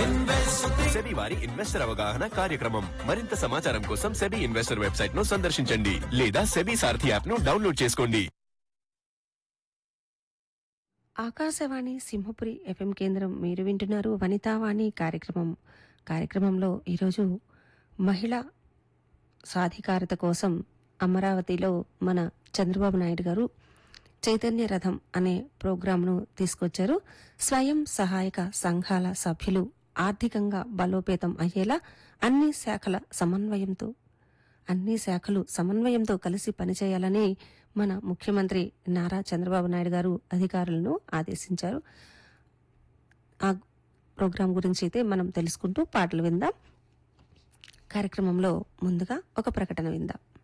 SEBI వారి investor అవగాహన కార్యక్రమం మరింత సమాచారం కోసం సెబీ ఇన్వెస్టర్ వెబ్సైట్ ను సందర్శించండి లేదా సెబీ సారథి యాప్ ను డౌన్లోడ్ చేసుకోండి ఆకాశవాణి సింహపురి ఎఫ్ఎం కేంద్రం మీరు వింటున్నారు వనితావాణి కార్యక్రమం కార్యక్రమంలో ఈరోజు మహిళా సాధికారత కోసం అమరావతిలో మన చంద్రబాబు నాయుడు గారు చైతన్య రథం అనే ప్రోగ్రాంను తీసుకొచ్చారు స్వయం సహాయక సంఘాల సభ్యులు ఆర్థికంగా బలోపేతం అయ్యేలా అన్ని శాఖల సమన్వయంతో అన్ని శాఖలు సమన్వయంతో కలిసి పనిచేయాలని మన ముఖ్యమంత్రి నారా చంద్రబాబు నాయుడు గారు అధికారులను ఆదేశించారు ఆ ప్రోగ్రాం గురించి అయితే మనం తెలుసుకుంటూ పాటలు విందాం కార్యక్రమంలో ముందుగా ఒక ప్రకటన విందాం